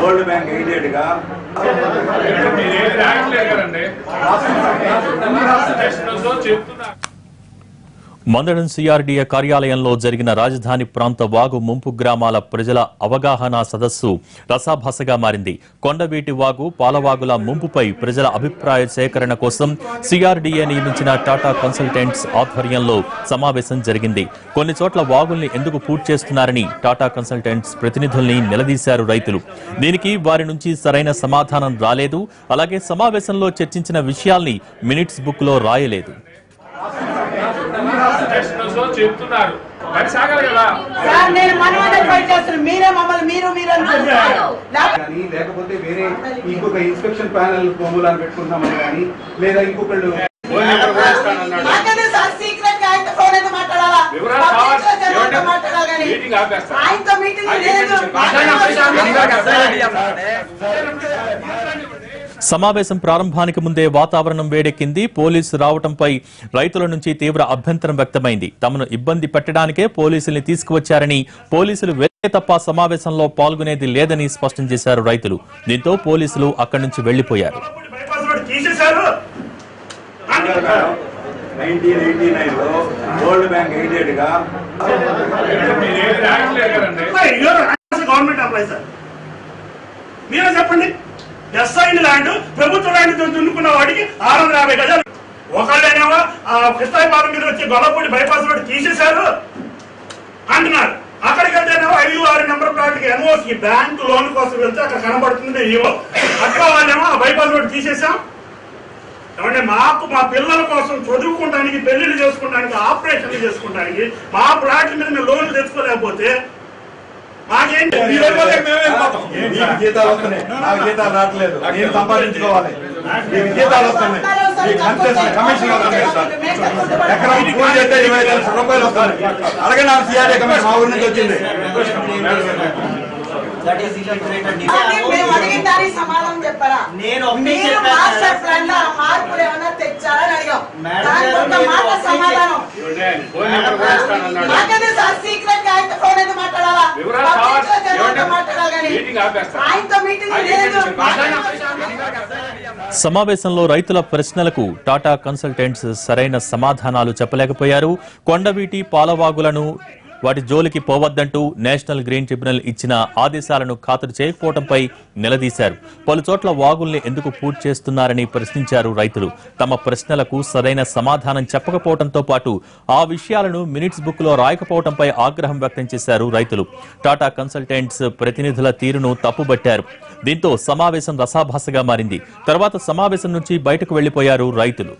World bank aided గా మీరు ఏం రాయట్లేదు కదండి లో చెప్తున్నా మందడం సిఆర్డీఏ కార్యాలయంలో జరిగిన రాజధాని ప్రాంత వాగు ముంపు గ్రామాల ప్రజల అవగాహన సదస్సు రసాభాసగా మారింది కొండవీటి వాగు పాలవాగుల ముంపుపై ప్రజల అభిప్రాయ సేకరణ కోసం సిఆర్డీఏ నియమించిన టాటా కన్సల్టెంట్స్ ఆధ్వర్యంలో సమావేశం జరిగింది కొన్ని చోట్ల వాగుల్ని ఎందుకు పూర్తి చేస్తున్నారని టాటా కన్సల్టెంట్స్ ప్రతినిధుల్ని నిలదీశారు రైతులు దీనికి వారి నుంచి సరైన సమాధానం రాలేదు అలాగే సమావేశంలో చర్చించిన విషయాల్ని మినిట్స్ బుక్ లో రాయలేదు లో చెప్తున్నారు మరి సాగాలి కదా సార్ నేను మనవనే ఫైట్ చేస్తున్నాను మీరే మమ్మల్ని మీరు మీరు అనుకుంటున్నారు లేకపోతే కానీ లేకపోతే వేరే ఇంకొక ఇన్స్పెక్షన్ ప్యానల్ కొమ్ములను పెట్టుకుంటామని కానీ లేదా ఇంకొకళ్ళు ఫోన్ నెంబర్ కూడా ఇస్తానన్నాడు నాకనే సార్ సీక్రెట్ గా ఆయనతో ఫోన్ అయితే మాట్లాడాలా వివరాలు పబ్లిక్ లో కావాలి. జనాలతో ఏమంటే? మాట్లాడాలి కానీ మీటింగ్ ఆపేస్తా. ఆయనతో మీటింగ్ అది లేదు సమావేశం ప్రారంభానికి ముందే వాతావరణం వేడెక్కింది పోలీసు రావడంపై రైతుల నుంచి తీవ్ర అభ్యంతరం వ్యక్తమైంది తమను ఇబ్బంది పెట్టడానికే పోలీసుల్ని తీసుకువచ్చారని పోలీసులు వెళ్తే తప్ప సమావేశంలో పాల్గొనేది లేదని స్పష్టం చేశారు రైతులు దీంతో పోలీసులు అక్కడి నుంచి వెళ్లిపోయారు బైపాస్ రోడ్ తీసేశారు నైన్టీన్ ఎయిటీ నైన్ లో వరల్డ్ బ్యాంక్ ఎయిడెడ్ గా మీరు ఏం రాయట్లేదు కదండి గవర్నమెంట్ ఎంప్లాయీ సార్ మీరే చెప్పండి ఎస్ఐన్ ల్యాండ్ ప్రభుత్వ ల్యాండ్ దున్నుకున్న వాడికి ఆరు వందల యాభై గజాలు ఒకళ్ళేనేమో ఆ కృష్ణాయపాలెం మీద వచ్చే గొల్లపూడి బైపాస్ రోడ్ తీసేశారు అంటున్నారు అక్కడికి వెళ్తేనేమో ఐదు ఆరు నెంబర్ ప్లాట్కి ఎన్ఓసి బ్యాంక్ లోన్ కోసం వెళ్తే అక్కడ కనబడుతుంది ఇవో అక్కడ వాళ్ళేమో ఆ బైపాస్ రోడ్ తీసేసాం ఏమంటే మాకు మా పిల్లల కోసం చదువుకోవడానికి పెళ్లిళ్ళు చేసుకోవడానికి ఆపరేషన్లు చేసుకోవడానికి మా ప్లాట్ల మీద మేము లోన్లు తెచ్చుకోలేకపోతే మాకేంటి మీకు జీతాలు వస్తున్నాయి నాకు జీతాలు రావట్లేదు నేను సంపాదించుకోవాలి మీకు జీతాలు వస్తున్నాయి మీకు కన్సెషన్ కమిషన్ వస్తున్నాయి సార్ ఎకరం పూజ చేస్తే ఇరవై ఐదు లక్షల రూపాయలు వస్తాయి అలాగే నాకు సిఆర్ఏ కమిషన్ మా ఊరి నుంచి వచ్చింది మేము అడిగిన దానికి సమాధానం చెప్పారా నేను ఒకటే మీరు చెప్పాను మాస్టర్ సార్. ప్లాన్ లో మార్పులు ఏమైనా తెచ్చారని అడిగాం మేడం దానికి గారు, ఒక్క నేను మాట ఒకటే సమాధానం చూడండి, ఫోన్ నెంబర్ కూడా ఇస్తానన్నాడు నాకనే సార్ సీక్రెట్ గా ఆయనతో ఫోన్ అయితే మాట్లాడాలా వివరాలు పబ్లిక్ లో కావాలి. జనాలతో ఏమంటే? మాట్లాడాలి కానీ మీటింగ్ ఆపేస్తా. ఆయనతో మీటింగ్ అది లేదు సమావేశంలో రైతుల ప్రశ్నలకు టాటా కన్సల్టెంట్స్ సరైన సమాధానాలు చెప్పలేకపోయారు కొండవీటి పాలవాగులను వాటి జోలికి పోవద్దంటూ నేషనల్ గ్రీన్ ట్రిబ్యునల్ ఇచ్చిన ఆదేశాలను ఖాతరు చేయకపోవడంపై నిలదీశారు పలు చోట్ల వాగుల్ని ఎందుకు పూర్తి చేస్తున్నారని ప్రశ్నించారు రైతులు తమ ప్రశ్నలకు సరైన సమాధానం చెప్పకపోవడంతో పాటు ఆ విషయాలను మినిట్స్ బుక్ లో రాయకపోవడంపై ఆగ్రహం వ్యక్తం చేశారు రైతులు టాటా కన్సల్టెంట్స్ ప్రతినిధుల తీరును తప్పుబట్టారు దీంతో సమావేశం రసాభాసగా మారింది తర్వాత సమావేశం నుంచి బయటకు వెళ్లిపోయారు రైతులు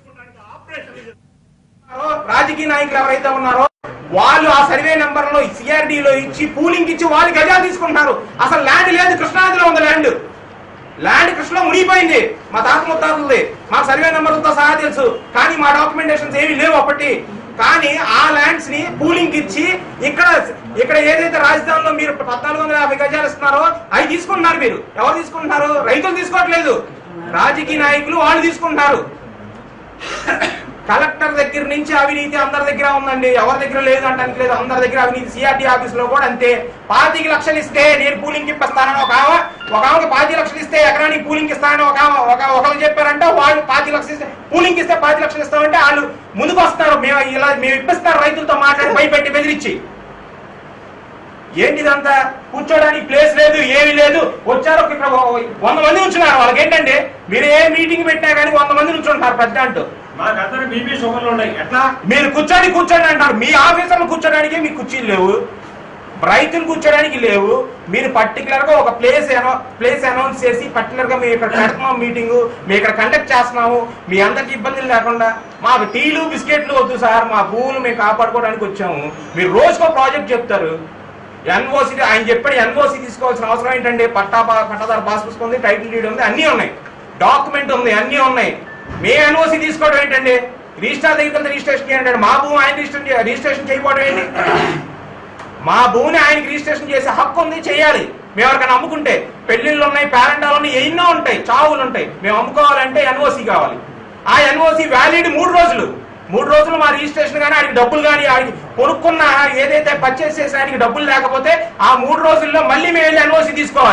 రాజకీయ నాయకులు ఎవరైతే ఉన్నారో వాళ్ళు ఆ సర్వే నెంబర్ లో సిఆర్డి లో ఇచ్చి పూలింగ్ ఇచ్చి వాళ్ళు గజాలు తీసుకుంటున్నారు అసలు ల్యాండ్ లేదు కృష్ణానదిలో ఉంది ల్యాండ్ ల్యాండ్ కృష్ణలో మునిగిపోయింది మా తాత ముత్తాతలది మా సర్వే నెంబర్తో సహా తెలుసు కానీ మా డాక్యుమెంటేషన్స్ ఏవి లేవు అప్పటి కానీ ఆ ల్యాండ్స్ ని పూలింగ్ ఇచ్చి ఇక్కడ ఇక్కడ ఏదైతే రాజధానిలో మీరు పద్నాలుగు వందల యాభై గజాలు ఇస్తున్నారో అవి తీసుకుంటున్నారు మీరు ఎవరు తీసుకుంటున్నారు రైతులు తీసుకోవట్లేదు రాజకీయ నాయకులు వాళ్ళు తీసుకుంటున్నారు కలెక్టర్ దగ్గర నుంచి అవినీతి అందరి దగ్గర ఉందండి ఎవరి దగ్గర లేదు అంటానికి లేదు అందరి దగ్గర అవినీతి సిఆర్టీ ఆఫీస్ లో కూడా అంతే పాతిక లక్షలు ఇస్తే నేను పూలింగ్ ఇప్పిస్తానని ఒక ఆమె ఒక ఆమెకి పాతి లక్షలు ఇస్తే ఎకరానికి పూలింగ్ ఇస్తానని ఒక ఆమె ఒక ఒకరు చెప్పారంటే వాళ్ళు పాతి లక్షలు ఇస్తే పూలింగ్ ఇస్తే పాతి లక్షలు ఇస్తామంటే వాళ్ళు ముందుకు వస్తారు మేము ఇలా మేము ఇప్పిస్తారు రైతులతో మాట్లాడి భయపెట్టి బెదిరించి ఏంటిదంతా కూర్చోడానికి ప్లేస్ లేదు ఏమీ లేదు వచ్చారు ఇక్కడ వంద మంది ఉంచున్నారు వాళ్ళకి ఏంటంటే మీరు ఏ మీటింగ్ పెట్టినా కానీ వంద మంది ఉంచుంటారు పెద్ద అంటూ మాకందరూ బీపీ షుగర్లు ఉన్నాయి ఎట్లా మీరు కూర్చొని కూర్చోండి అంటారు మీ ఆఫీసర్లు కూర్చోడానికి మీకు కుర్చీలు లేవు రైతులు కూర్చోడానికి లేవు మీరు పర్టికులర్ గా ఒక ప్లేస్ ప్లేస్ అనౌన్స్ చేసి పర్టికులర్ గా మేము ఇక్కడ పెడుతున్నాం మీటింగ్ మేము ఇక్కడ కండక్ట్ చేస్తున్నాము మీ అందరికి ఇబ్బందులు లేకుండా మాకు టీలు బిస్కెట్లు వద్దు సార్ మా భూములు మేము కాపాడుకోవడానికి వచ్చాము మీరు రోజుకో ప్రాజెక్ట్ చెప్తారు ఎన్ఓసి ఆయన చెప్పాడు ఎన్ఓసి తీసుకోవాల్సిన అవసరం ఏంటంటే పట్టా పా- పట్టాదారు పాస్ పుస్తకం ఉంది టైటిల్ డీడ్ ఉంది అన్నీ ఉన్నాయి డాక్యుమెంట్ ఉంది అన్నీ ఉన్నాయి మే ఎన్ఓసి తీసుకోవడం ఏంటండి రిజిస్టర్ దగ్గర రిజిస్ట్రేషన్ చేయండి మా భూమి ఆయన రిజిస్టర్ రిజిస్ట్రేషన్ చేయకపోవడం ఏంటి మా భూమిని ఆయనకి రిజిస్ట్రేషన్ చేసే హక్కు ఉంది చేయాలి మేము ఎవరికైనా అమ్ముకుంటే పెళ్లిళ్ళు ఉన్నాయి పేరెంటాలు ఉన్నాయి ఎన్నో ఉంటాయి చావులు ఉంటాయి మేము అమ్ముకోవాలంటే ఎన్ఓసి కావాలి ఆ ఎన్ఓసి వ్యాలిడ్ మూడు రోజులు మూడు రోజులు మా రిజిస్ట్రేషన్ కానీ ఆయనకి డబ్బులు కానీ ఆయనకి కొనుక్కున్న ఏదైతే పర్చేస్ చేసిన ఆయనకి డబ్బులు లేకపోతే ఆ మూడు రోజుల్లో మళ్ళీ మేము వెళ్ళి ఎన్ఓసి తీసుకోవాలి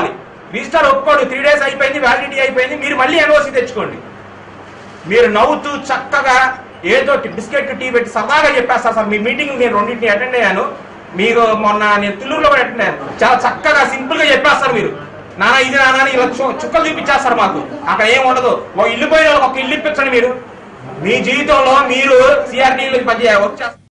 రిజిస్టర్ ఒప్పుకోడు త్రీ డేస్ అయిపోయింది వ్యాలిడిటీ అయిపోయింది మీరు మళ్ళీ ఎన్ఓసి తెచ్చుకోండి మీరు నవ్వుతూ చక్కగా ఏదో బిస్కెట్ టీ పెట్టి సరదాగా చెప్పేస్తారు సార్ మీ మీటింగ్ నేను రెండింటిని అటెండ్ అయ్యాను మీరు మొన్న నేను తుల్లూరులో కూడా అటెండ్ అయ్యాను చాలా చక్కగా సింపుల్ గా చెప్పేస్తారు మీరు నానా ఇది నానా అని ఇలా చు- చుక్కలు చూపించేస్తారు మాకు అక్కడ ఏం ఉండదు ఓ ఇల్లు పోయిన వాళ్ళకి ఒక ఇల్లు ఇప్పించండి మీరు మీ జీవితంలో మీరు సిఆర్డీలకు పనిచేయ వర్క్ చేస్తారు